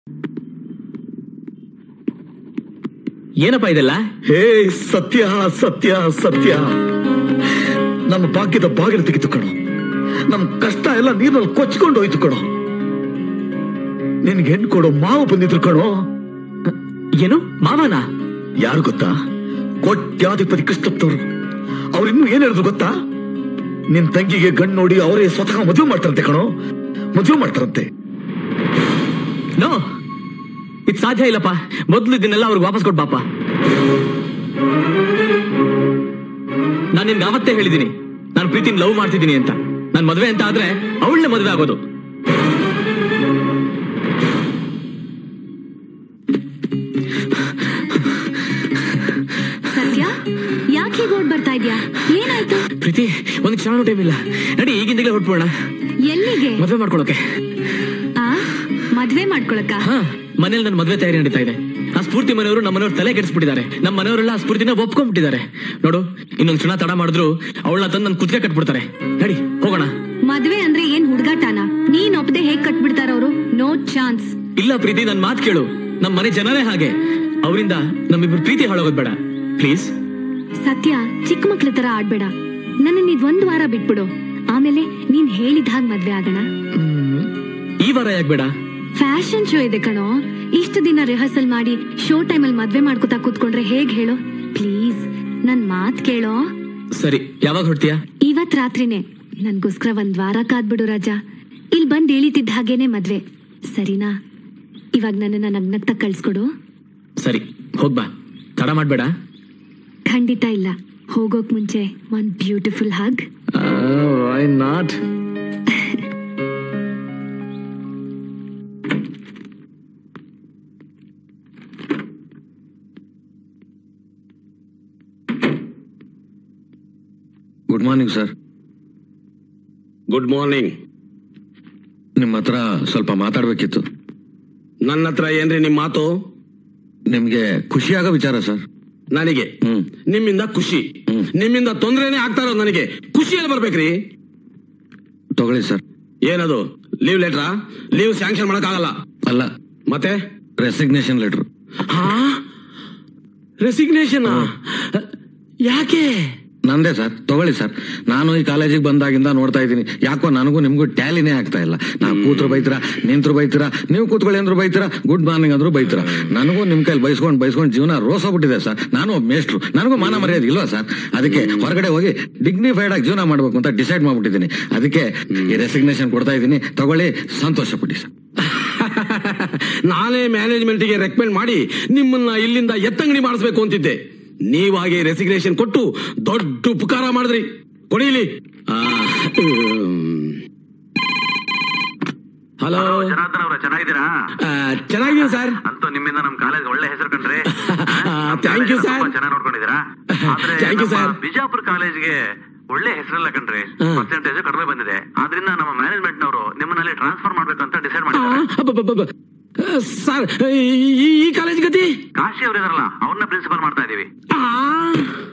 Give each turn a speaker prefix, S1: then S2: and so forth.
S1: ಏನಪ್ಪ ಇದೆಲ್ಲ
S2: ಹೇ ಸತ್ಯ ಸತ್ಯ ಸತ್ಯ ನಮ್ಮ ಭಾಗ್ಯದ ಬಾಗಿಲು ತೆಗೆದು ಕಣೋ ನಮ್ ಕಷ್ಟ ಎಲ್ಲ ನೀರಲ್ಲಿ ಕೊಚ್ಕೊಂಡು ಹೋಯ್ತು ಕಣೋ ನಿನ್ಗೆ ಹೆಣ್ಣು ಕೊಡೋ ಮಾವು ಬಂದಿದ್ರು ಕಣೋ
S1: ಏನು ಮಾವನ
S2: ಯಾರು ಗೊತ್ತಾ ಕೋಟ್ಯಾಧಿಪತಿ ಕೃಷ್ಣಪ್ಪನವರು ಅವ್ರು ಇನ್ನೂ ಏನ್ ಹೇಳಿದ್ರು ಗೊತ್ತಾ ನಿನ್ ತಂಗಿಗೆ ಗಂಡು ನೋಡಿ ಅವರೇ ಸ್ವತಃ ಮದುವೆ ಮಾಡ್ತಾರಂತೆ ಕಣೋ ಮದುವೆ ಮಾಡ್ತಾರಂತೆ
S1: ನೋ ಇದು ಸಾಧ್ಯ ಇಲ್ಲಪ್ಪ ಮೊದ್ಲು ಇದನ್ನೆಲ್ಲ ಅವ್ರಿಗೆ ವಾಪಸ್ ಕೊಡ್ಬಾಪ ನಾನು ನಿನ್ಗೆ ಅವತ್ತೇ ಹೇಳಿದ್ದೀನಿ ನಾನು ಪ್ರೀತಿನ ಲವ್ ಮಾಡ್ತಿದ್ದೀನಿ ಅಂತ ನನ್ ಮದ್ವೆ ಅಂತ ಆದ್ರೆ ಅವಳನ್ನೇ ಮದ್ವೆ ಆಗೋದು
S3: ಸತ್ಯ ಯಾಕೆ ಹೀಗೆ ಓಡ್ ಬರ್ತಾ ಇದ್ಯಾ ಏನಾಯ್ತು
S1: ಪ್ರೀತಿ ಒಂದು ಕ್ಷಣ ಟೈಮ್ ಇಲ್ಲ ನಡಿ ಈಗಿಂದಲೇ ಹೊಟ್ಬೋಣ
S3: ಎಲ್ಲಿಗೆ
S1: ಮದ್ವೆ ಮಾಡ್ಕೊಳಕ್ಕೆ
S3: ಆ ಮದ್ವೆ ಮಾಡ್ಕೊಳಕ
S1: ಹಾ ಮನೇಲಿ ನನ್ನ ಮದ್ವೆ ತಯಾರಿ ನಡೀತಾ ಇದೆ ಆ ಸ್ಫೂರ್ತಿ ಮನೆಯವರು ನಮ್ಮ ಮನೆಯವ್ರು ತಲೆ ಕೆಡಿಸ್ಬಿಟ್ಟಿದ್ದಾರೆ ನಮ್ಮ ಮನೆಯವರೆಲ್ಲ ಆ ಸ್ಫೂರ್ತಿನ ಒಪ್ಕೊಂಡ್ಬಿಟ್ಟಿದ್ದಾರೆ ನೋಡು ಇನ್ನೊಂದ್ ಕ್ಷಣ ತಡ ಮಾಡಿದ್ರು ಅವಳನ್ನ ತಂದು ನನ್ ಕುತ್ತಿಗೆ ಕಟ್ಬಿಡ್ತಾರೆ ನಡಿ ಹೋಗೋಣ
S3: ಮದ್ವೆ ಅಂದ್ರೆ ಏನ್ ಹುಡುಗಾಟನ ನೀನ್ ಒಪ್ಪದೆ ಹೇಗ್ ಕಟ್ಬಿಡ್ತಾರ ಅವರು ನೋ ಚಾನ್ಸ್
S1: ಇಲ್ಲ ಪ್ರೀತಿ ನನ್ ಮಾತ್ ಕೇಳು ನಮ್ಮ ಮನೆ ಜನರೇ ಹಾಗೆ ಅವರಿಂದ ನಮ್ಮಿಬ್ರು ಪ್ರೀತಿ ಹಾಳಾಗೋದ್ ಬೇಡ ಪ್ಲೀಸ್
S3: ಸತ್ಯ ಚಿಕ್ಕ ಮಕ್ಳ ತರ ಆಡ್ಬೇಡ ನನ್ನ ಇದ್ ಒಂದ್ ವಾರ ಬಿಟ್ಬಿಡು ಆಮೇಲೆ ನೀನ್ ಹೇಳಿದ ಹಾಗ್ ಮದ್ವೆ ಆಗೋಣ
S1: ಈ ವಾರ ಯಾಕೆ ಬೇಡ
S3: ಫ್ಯಾಷನ್ ಶೋ ಇದೆ ಕಣೋ ಇಷ್ಟು ದಿನ ರಿಹರ್ಸಲ್ ಮಾಡಿ ಶೋ ಟೈಮಲ್ಲಿ ಮದ್ವೆ ಮಾಡ್ಕೊತಾ ಕೂತ್ಕೊಂಡ್ರೆ ಹೇಗ್ ಹೇಳು ಪ್ಲೀಸ್ ನನ್ ಮಾತ್ ಕೇಳೋ
S1: ಸರಿ ಯಾವಾಗ ಹೊರಡ್ತೀಯಾ
S3: ಇವತ್ ರಾತ್ರಿನೇ ನನ್ಗೋಸ್ಕರ ಒಂದ್ ವಾರ ಕಾದ್ಬಿಡು ರಾಜ ಇಲ್ ಬಂದ್ ಇಳಿತಿದ್ದ ಹಾಗೇನೆ ಮದ್ವೆ ಸರಿನಾ ಇವಾಗ ನನ್ನನ್ನ ನಗ್ನಗ್ತ ಕಳ್ಸ್ಕೊಡು
S1: ಸರಿ ಹೋಗ್ಬಾ ತಡ ಮಾಡ್ಬೇಡ
S3: ಖಂಡಿತ ಇಲ್ಲ ಹೋಗೋಕ್ ಮುಂಚೆ ಒಂದ್ ಬ್ಯೂಟಿಫುಲ್ ಹಾಗ್
S2: why not
S4: good morning sir
S5: good morning
S4: ನಿಮ್ಮ ಹತ್ರ ಸ್ವಲ್ಪ ಮಾತಾಡ್ಬೇಕಿತ್ತು
S5: ನನ್ನ ಹತ್ರ ಏನ್ರಿ ನಿಮ್ ಮಾತು
S4: ನಿಮ್ಗೆ ಖುಷಿಯಾಗೋ ವಿಚಾರ ಸರ್
S5: ನನಗೆ
S4: ಹ್ಮ್
S5: ನಿಮ್ಮಿಂದ ಖುಷಿ
S4: ಹ್ಮ್.
S5: ನಿಮ್ಮಿಂದ ತೊಂದ್ರೆನೇ ಆಗ್ತಾ ಇರೋದು ನನಗೆ ಖುಷಿಯಲ್ಲಿ ಬರ್ಬೇಕ್ರಿ
S4: ತಗೊಳ್ಳಿ ಸರ್
S5: ಏನದು ಲೀವ್ ಲೆಟ್ರಾ ಲೀವ್ ಸ್ಯಾಂಕ್ಷನ್ ಮಾಡಕ್ಕಾಗಲ್ಲ
S4: ಅಲ್ಲ
S5: ಮತ್ತೆ
S4: ರೆಸಿಗ್ನೇಷನ್ ಲೆಟರ್
S5: ಹಾ ರೆಸಿಗ್ನೇಷನ್ ಯಾಕೆ
S4: ನಂದೇ ಸರ್ ತಗೊಳ್ಳಿ ಸರ್ ನಾನು ಈ ಕಾಲೇಜಿಗೆ ಬಂದಾಗಿಂದ ನೋಡ್ತಾ ಇದ್ದೀನಿ ಯಾಕೋ ನನಗೂ ನಿಮ್ಗೂ ಟ್ಯಾಲಿನೇ ಆಗ್ತಾ ಇಲ್ಲ ನಾ ಕೂತ್ರು ಬೈತೀರಾ ನಿಂತ್ರು ಬೈತೀರಾ ನೀವು ಕೂತ್ಕೊಳ್ಳಿ ಅಂದ್ರು ಬೈತೀರಾ ಗುಡ್ ಮಾರ್ನಿಂಗ್ ಅಂದ್ರು ಬೈತೀರಾ ನನಗೂ ನಿಮ್ ಕೈಲಿ ಬೈಸ್ಕೊಂಡು ಬೈಸ್ಕೊಂಡು ಜೀವನ ರೋಸೋಗ್ಬಿಟ್ಟಿದೆ ಸರ್ ನಾನು ಒಬ್ಬ ಮೇಷ್ಟ್ರು ನನಗೂ ಮಾನ ಮರ್ಯಾದೆ ಇಲ್ವಾ ಸರ್ ಅದಕ್ಕೆ ಹೊರಗಡೆ ಹೋಗಿ ಡಿಗ್ನಿಫೈಡ್ ಆಗಿ ಜೀವನ ಮಾಡ್ಬೇಕು ಅಂತ ಡಿಸೈಡ್ ಮಾಡ್ಬಿಟ್ಟಿದ್ದೀನಿ ಅದಕ್ಕೆ ಈ ರೆಸಿಗ್ನೇಷನ್ ಕೊಡ್ತಾ ಇದ್ದೀನಿ ತಗೊಳ್ಳಿ ಸಂತೋಷ ಪಡಿ ಸರ್
S5: ನಾನೇ ಮ್ಯಾನೇಜ್ಮೆಂಟ್ಗೆ ರೆಕಮೆಂಡ್ ಮಾಡಿ ನಿಮ್ಮನ್ನ ಇಲ್ಲಿಂದ ಎತ್ತಂಗಡಿ ಮಾಡಿಸ್ಬೇಕು ಅಂತಿದ್ದೆ ನೀವಾಗೆ ರೆಸಿಗ್ನೇಷನ್ ಕೊಟ್ಟು ದೊಡ್ಡ ಉಪಕಾರ ಮಾಡಿದ್ರಿ ಕೊಡಿಲಿ ಹಲೋ
S6: ಜನಾರ್ದನ್ ಅವ್ರ ಚೆನ್ನಾಗಿದ್ದೀರಾ
S5: ಚೆನ್ನಾಗಿದೆ ಸರ್
S6: ಅಂತೂ ನಿಮ್ಮಿಂದ ನಮ್ ಕಾಲೇಜ್ ಒಳ್ಳೆ ಹೆಸರು ಕಂಡ್ರಿ
S5: Thank you, sir.
S6: ಚೆನ್ನಾಗಿ ನೋಡ್ಕೊಂಡಿದ್ದೀರಾ ಆದ್ರೆ
S5: Thank you,
S6: ನಮ್ಮ
S5: sir.
S6: ಬಿಜಾಪುರ ಕಾಲೇಜ್ಗೆ ಒಳ್ಳೆ ಹೆಸರಿಲ್ಲ ಕಣ್ರಿ
S5: ಹಾ.
S6: ಪರ್ಸೆಂಟೇಜ್ ಕಡಿಮೆ ಬಂದಿದೆ ಆದ್ರಿಂದ ನಮ್ಮ ಮ್ಯಾನೇಜ್ಮೆಂಟ್ ನವರು ನಿಮ್ಮನಲ್ಲಿ ಟ್ರಾನ್ಸ್ಫರ್ ಮಾಡ್ಬೇಕು ಅಂತ ಡಿಸೈಡ್ ಮಾಡಿದ್ದಾರೆ
S5: ಸರ್ ಈ ಈ ಕಾಲೇಜ್ ಗತಿ
S6: ಕಾಶಿ ಅವರಿದಾರಲ್ಲ ಅವ್ರನ್ನ ಪ್ರಿನ್ಸಿಪಲ್ ಮಾಡ್ತಾ ಇದೀವಿ
S5: ಆ,